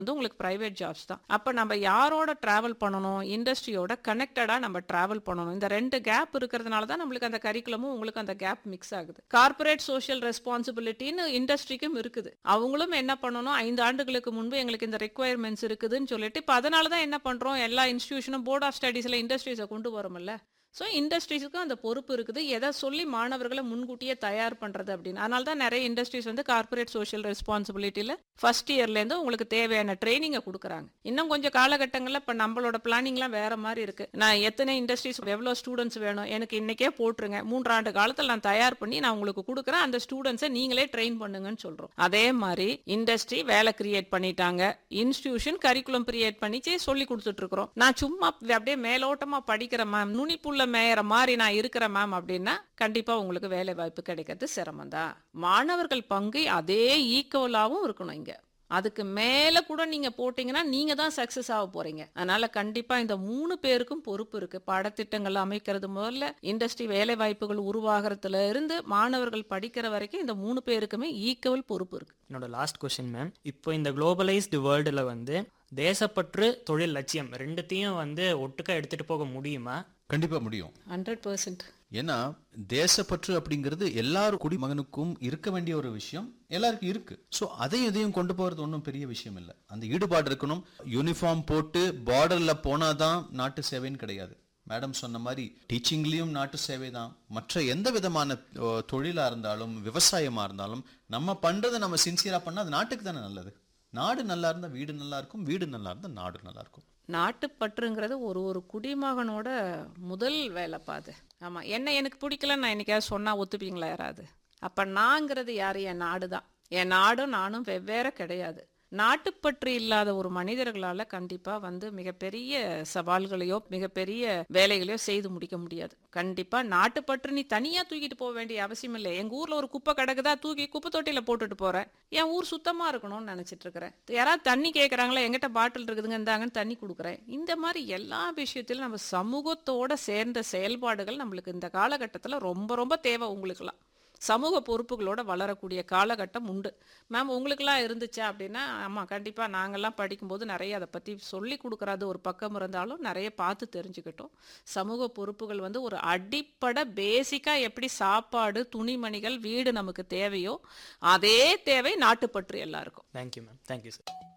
வந்து உங்களுக்கு private jobs தான் அப்போ நம்ம யாரோட டிராவல் பண்ணணும் இண்டஸ்ட்ரியோட கனெக்டடாக நம்ம டிராவல் பண்ணணும் இந்த ரெண்டு கேப் இருக்கிறதுனால தான் நம்மளுக்கு அந்த கரிக்குலமும் உங்களுக்கு அந்த கேப் மிக்ஸ் ஆகுது கார்ப்பரேட் சோஷியல் ரெஸ்பான்சிபிலிட்டின்னு இண்டஸ்ட்ரிக்கும் இருக்குது அவங்களும் என்ன பண்ணணும் ஐந்து ஆண்டுகளுக்கு முன்பு எங்களுக்கு இந்த ரெக்குவயர்மெண்ட்ஸ் இருக்குதுன்னு சொல்லிட்டு இப்போ அதனால தான் என்ன பண்ணுறோம் எல்லா இன்ஸ்டியூஷனும் போர்ட் ஆஃப் ஸ்டடீஸில் இண்டஸ்ட்ரீஸை கொண்டு வரோம்ல ஸோ இண்டஸ்ட்ரீஸுக்கும் அந்த பொறுப்பு இருக்குது எதை சொல்லி மாணவர்களை முன்கூட்டியே தயார் பண்ணுறது அப்படின்னு அதனால தான் நிறைய இண்டஸ்ட்ரீஸ் வந்து கார்ப்பரேட் சோஷியல் ரெஸ்பான்சிபிலிட்டியில் ஃபர்ஸ்ட் இயர்லேருந்து உங்களுக்கு தேவையான ட்ரைனிங்கை கொடுக்குறாங்க இன்னும் கொஞ்சம் காலகட்டங்களில் இப்போ நம்மளோட பிளானிங்லாம் வேற மாதிரி இருக்கு நான் எத்தனை இண்டஸ்ட்ரீஸ் எவ்வளோ ஸ்டூடெண்ட்ஸ் வேணும் எனக்கு இன்னைக்கே போட்டுருங்க மூன்றாண்டு காலத்தில் நான் தயார் பண்ணி நான் உங்களுக்கு கொடுக்குறேன் அந்த ஸ்டூடெண்ட்ஸை நீங்களே ட்ரெயின் பண்ணுங்கன்னு சொல்கிறோம் அதே மாதிரி இண்டஸ்ட்ரி வேலை கிரியேட் பண்ணிட்டாங்க இன்ஸ்டிடியூஷன் கரிக்குலம் கிரியேட் பண்ணிச்சு சொல்லி கொடுத்துட்டு இருக்கிறோம் நான் சும்மா அப்படியே மேலோட்டமாக படிக்கிறேன் மேம் நுனிப்புள்ள மேயற மாதிரி நான் இருக்கிறேன் மேம் அப்படின்னா கண்டிப்பா உங்களுக்கு வேலை வாய்ப்பு கிடைக்கிறது சிரமம் தான் மாணவர்கள் பங்கு அதே ஈக்குவலாகவும் இருக்கணும் இங்க அதுக்கு மேல கூட நீங்க போட்டீங்கன்னா நீங்க தான் சக்சஸ் ஆக போறீங்க அதனால கண்டிப்பா இந்த மூணு பேருக்கும் பொறுப்பு இருக்கு பாடத்திட்டங்கள் அமைக்கிறது முதல்ல இண்டஸ்ட்ரி வேலை வாய்ப்புகள் உருவாகிறதுல இருந்து மாணவர்கள் படிக்கிற வரைக்கும் இந்த மூணு பேருக்குமே ஈக்குவல் பொறுப்பு இருக்கு என்னோட லாஸ்ட் கொஸ்டின் மேம் இப்போ இந்த குளோபலைஸ்டு வேர்ல்டில் வந்து தேசப்பற்று தொழில் லட்சியம் ரெண்டுத்தையும் வந்து ஒட்டுக்கா எடுத்துட்டு போக முடியுமா கண்டிப்பா முடியும் ஹண்ட்ரட் பர்சன்ட் ஏன்னா தேசப்பற்று அப்படிங்கிறது எல்லாரும் குடிமகனுக்கும் இருக்க வேண்டிய ஒரு விஷயம் எல்லாருக்கும் இருக்கு ஸோ அதையும் இதையும் கொண்டு போறது ஒன்றும் பெரிய விஷயம் இல்லை அந்த ஈடுபாடு இருக்கணும் யூனிஃபார்ம் போட்டு பார்டர்ல போனாதான் நாட்டு சேவைன்னு கிடையாது மேடம் சொன்ன மாதிரி டீச்சிங்லேயும் நாட்டு சேவை தான் மற்ற எந்த விதமான ஓ, தொழிலா இருந்தாலும் விவசாயமா இருந்தாலும் நம்ம பண்றதை நம்ம சின்சியரா பண்ணா அது நாட்டுக்கு தானே நல்லது நாடு நல்லா இருந்தா வீடு நல்லா இருக்கும் வீடு நல்லா இருந்தா நாடு நல்லா இருக்கும் நாட்டுப்பற்றுங்கிறது ஒரு ஒரு குடிமகனோட முதல் வேலைப்பா அது ஆமாம் என்ன எனக்கு பிடிக்கல நான் என்னைக்காவது சொன்னால் ஒத்துப்பீங்களா யாராவது அப்போ நாங்கிறது யார் என் நாடு தான் என் நாடும் நானும் வெவ்வேறு கிடையாது நாட்டுப்பற்று இல்லாத ஒரு மனிதர்களால் கண்டிப்பாக வந்து மிகப்பெரிய சவால்களையோ மிகப்பெரிய வேலைகளையோ செய்து முடிக்க முடியாது கண்டிப்பாக நாட்டுப்பற்று நீ தனியாக தூக்கிட்டு போக வேண்டிய அவசியம் இல்லை எங்கள் ஊரில் ஒரு குப்பை கிடக்குதா தூக்கி குப்பை தொட்டியில் போட்டுட்டு போகிறேன் என் ஊர் சுத்தமாக இருக்கணும்னு நினச்சிட்டு இருக்கிறேன் யாராவது தண்ணி கேட்குறாங்களா எங்கிட்ட பாட்டில் இருக்குதுங்க இந்தாங்கன்னு தண்ணி கொடுக்குறேன் இந்த மாதிரி எல்லா விஷயத்திலும் நம்ம சமூகத்தோட சேர்ந்த செயல்பாடுகள் நம்மளுக்கு இந்த காலகட்டத்தில் ரொம்ப ரொம்ப தேவை உங்களுக்குலாம் சமூக பொறுப்புகளோட வளரக்கூடிய காலகட்டம் உண்டு மேம் உங்களுக்கெல்லாம் இருந்துச்சா அப்படின்னா ஆமாம் கண்டிப்பாக நாங்கள்லாம் படிக்கும்போது நிறைய அதை பற்றி சொல்லி கொடுக்குறது ஒரு பக்கம் இருந்தாலும் நிறைய பார்த்து தெரிஞ்சுக்கிட்டோம் சமூக பொறுப்புகள் வந்து ஒரு அடிப்படை பேசிக்காக எப்படி சாப்பாடு துணிமணிகள் வீடு நமக்கு தேவையோ அதே தேவை நாட்டுப்பற்று எல்லாருக்கும் தேங்க்யூ மேம் தேங்க்யூ சார்